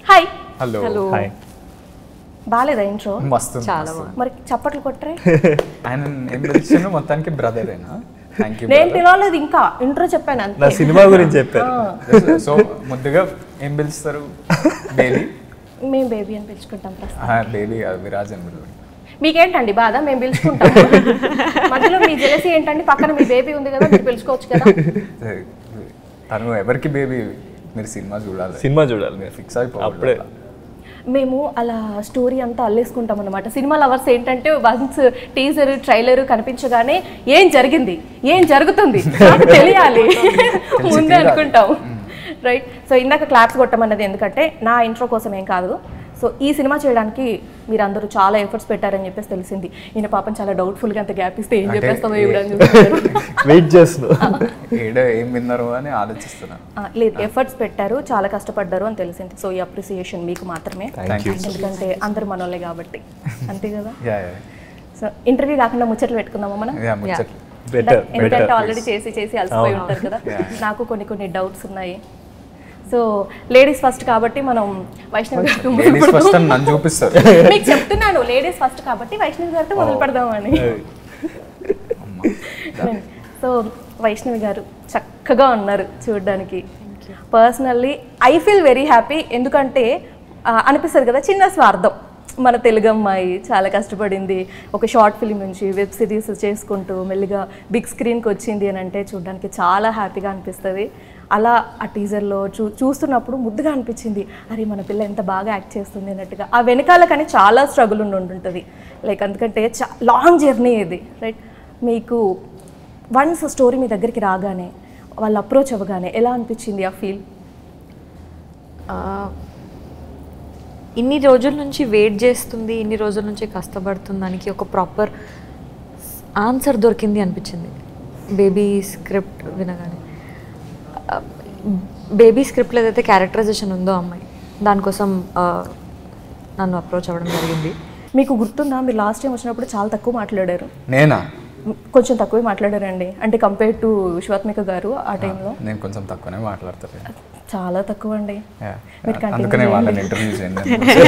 Hi hello hello hi బాగాలేదా intro మస్తు చాలా మస్తు. బాగుంది. మరి చప్పట్లు కొట్టరే ఆయన ఏం పిలిచాను మొత్తానికి బ్రదరేనా థ్యాంక్ యూ నేను పిలవలేదు ఇంకా ఇంట్రో చెప్పాను నా అంతే సినిమా గురించి చెప్పారు సో ముద్దుగా ఏం పిలుస్తారు బేబీ మేము బేబీ అని పిలుచుకుంటాం ప్రస్తుతం బేబీ కాదు విరాజ్ అని పిలవండి. మీకేంటండి బాధ మేము పిలుచుకుంటాం మధ్యలో మీ జెలసీ ఏంటండి పక్కన మీ బేబీ ఉంది కదా మీరు పిలుచుకోవచ్చు కదా తను ఎవరికి బేబీ మీరు సినిమా చూడాలి సినిమా చూడాలి మీరు ఫిక్స్ అయిపోవాలి అప్పుడే మేము అలా స్టోరీ అంతా అల్లేసుకుంటాం అనమాట సినిమా లవర్స్ ఏంటంటే వన్స్ టీజర్ ట్రైలర్ కనిపించగానే ఏం జరిగింది ఏం జరుగుతుంది నాకు తెలియాలి ముందే తీరాలి. అనుకుంటాం రైట్ సో ఇందాక క్లాప్స్ కొట్టమన్నది ఎందుకంటే నా ఇంట్రో కోసం ఏం కాదు సో ఈ సినిమా చేయడానికి మీరు అందరూ చాలా ఎఫర్ట్స్ పెట్టారని చెప్పేసి తెలిసింది ఈయన పాపం చాలా డౌట్ఫుల్గా అంత గ్యాప్ ఇస్తే ఏం అంటే చెప్పేస్తామో ఏ- ఇవ్వడం చూస్తున్నారు వెయిట్ చేస్తున్నా ఏడ ఏం విన్నారు అని ఆలోచిస్తున్నాను ఆ, లేదు ఎఫర్ట్స్ పెట్టారు చాలా కష్టపడ్డారు అని తెలిసింది సో ఈ అప్రిసియేషన్ మీకు మాత్రమే థ్యాంక్ యూ ఎందుకంటే అందరు మనోళ్ళే కాబట్టి అంతే కదా యా యా సో ఇంటర్వ్యూ కాకుండా ముచ్చట్లు పెట్టుకుందామా మనం యా ముచ్చట్లు బెటర్ ఎందుకంటే బెటర్ ఆల్రెడీ చేసి చేసి అలసిపోయి అవును. ఉంటారు కదా Yeah. నాకు కొన్ని కొన్ని డౌట్స్ ఉన్నాయి సో లేడీస్ ఫస్ట్ కాబట్టి మనం వైష్ణవి గారితో మొదలు లేడీస్ ఫస్ట్ పెడదాం. అని నన్ను చూపిస్తారు మీకు చెప్తున్నాను లేడీస్ ఫస్ట్ కాబట్టి వైష్ణవి గారితో మొదలు పెడదామని సో వైష్ణవి గారు చక్కగా ఉన్నారు చూడడానికి personally I feel very happy ఎందుకంటే ఆ, అనిపిస్తుంది కదా చిన్న స్వార్థం మన తెలుగు అమ్మాయి చాలా కష్టపడింది ఒక షార్ట్ ఫిలిం నుంచి వెబ్ సిరీస్ చేసుకుంటూ మెల్లిగా బిగ్ స్క్రీన్కి వచ్చింది అని అంటే చూడడానికి చాలా హ్యాపీగా అనిపిస్తుంది అలా ఆ టీజర్లో చూ చూస్తున్నప్పుడు ముద్దుగా అనిపించింది అరే మన పిల్ల ఎంత బాగా యాక్ట్ చేస్తుంది అన్నట్టుగా ఆ వెనకాల కానీ చాలా స్ట్రగుల్ ఉండి ఉంటుంది లైక్ ఎందుకంటే చా లాంగ్ జర్నీ ఇది రైట్ మీకు వన్స్ స్టోరీ మీ దగ్గరికి రాగానే వాళ్ళు అప్రోచ్ అవ్వగానే ఎలా అనిపించింది ఆ ఫీల్ ఆ, ఇన్ని రోజుల నుంచి వెయిట్ చేస్తుంది ఇన్ని రోజుల నుంచి కష్టపడుతుంది దానికి ఒక ప్రాపర్ ఆన్సర్ దొరికింది అనిపించింది బేబీ స్క్రిప్ట్ వినగానే బేబీ స్క్రిప్ట్లో ఏదైతే క్యారెక్టరైజేషన్ ఉందో అమ్మాయి దానికోసం ఆ, నన్ను అప్రోచ్ అవ్వడం జరిగింది మీకు గుర్తుందా మీరు లాస్ట్ టైం వచ్చినప్పుడు చాలా తక్కువ మాట్లాడారు నేనా కొంచెం తక్కువే మాట్లాడారండి అంటే కంపేర్ టు విశ్వాత్మిక గారు ఆ టైంలో నేను కొంచెం తక్కువనే మాట్లాడతాను చాలా తక్కువ అండి Yeah. మీరు continue అందుకనే చేయండి. వాళ్ళని ఇంటర్వ్యూ చేయండి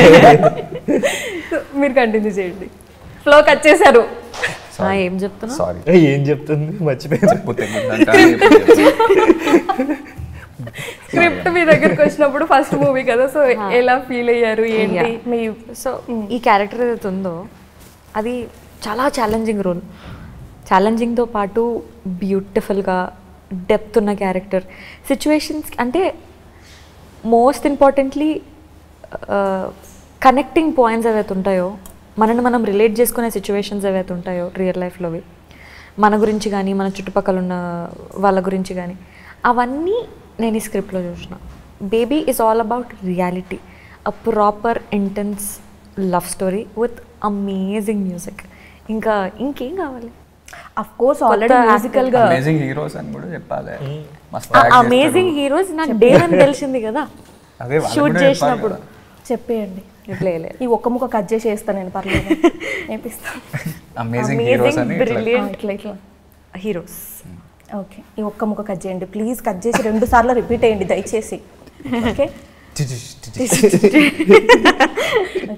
మీరు కంటిన్యూ చేయండి ఫ్లో కట్ చేశారు ఆ, ఏం చెప్తున్నా సారీ ఏయ్, ఏం చెప్తుంది మర్చిపోయింది చెప్పు తెగుద్దంట అని ఇప్పుడు చెప్పు. స్క్రిప్ట్ మీ దగ్గరికి వచ్చినప్పుడు ఫస్ట్ మూవీ కదా సో ఎలా ఫీల్ అయ్యారు ఏంటి Yeah. మీ సో ఈ క్యారెక్టర్ ఏదైతే ఉందో అది చాలా ఛాలెంజింగ్ రోల్ ఛాలెంజింగ్తో పాటు బ్యూటిఫుల్గా డెప్త్ ఉన్న క్యారెక్టర్ సిచ్యువేషన్స్ అంటే మోస్ట్ ఇంపార్టెంట్లీ కనెక్టింగ్ పాయింట్స్ ఏవైతే ఉంటాయో మనని మనం రిలేట్ చేసుకునే సిచ్యువేషన్స్ ఏవైతే ఉంటాయో రియల్ లైఫ్లోవి మన గురించి కానీ మన చుట్టుపక్కల ఉన్న వాళ్ళ గురించి కానీ అవన్నీ నేను ఈ స్క్రిప్ట్లో చూసిన baby is all about reality a proper intense love story with amazing music ఇంకా ఇంకేం కావాలి అఫ్ కోర్స్ ఆల్రెడీ కొత్త మ్యూజికల్ గా అమేజింగ్ హీరోస్ అని కూడా చెప్పాలి మస్తు act చేస్తారు. అమేజింగ్ హీరోస్ నాకు డే అని తెలిసింది కదా అదే వాళ్ళు షూట్ కూడా చెప్పాలి చేసినప్పుడు కదా. చెప్పేయండి లేదు ఈ ఒక్క ముక్క కట్ చేసి వేస్తాను నేను పర్లేదు నేర్పిస్తాను అమేజింగ్ హీరోస్ అని ఇట్లా బ్రిలియంట్ ఇట్లా ఇట్లా హీరోస్ ఓకే ఈ ఒక్క ముక్క కట్ చేయండి ప్లీజ్ కట్ చేసి రెండు సార్లు రిపీట్ అయ్యండి దయచేసి ఓకే చి చి చి చి చి.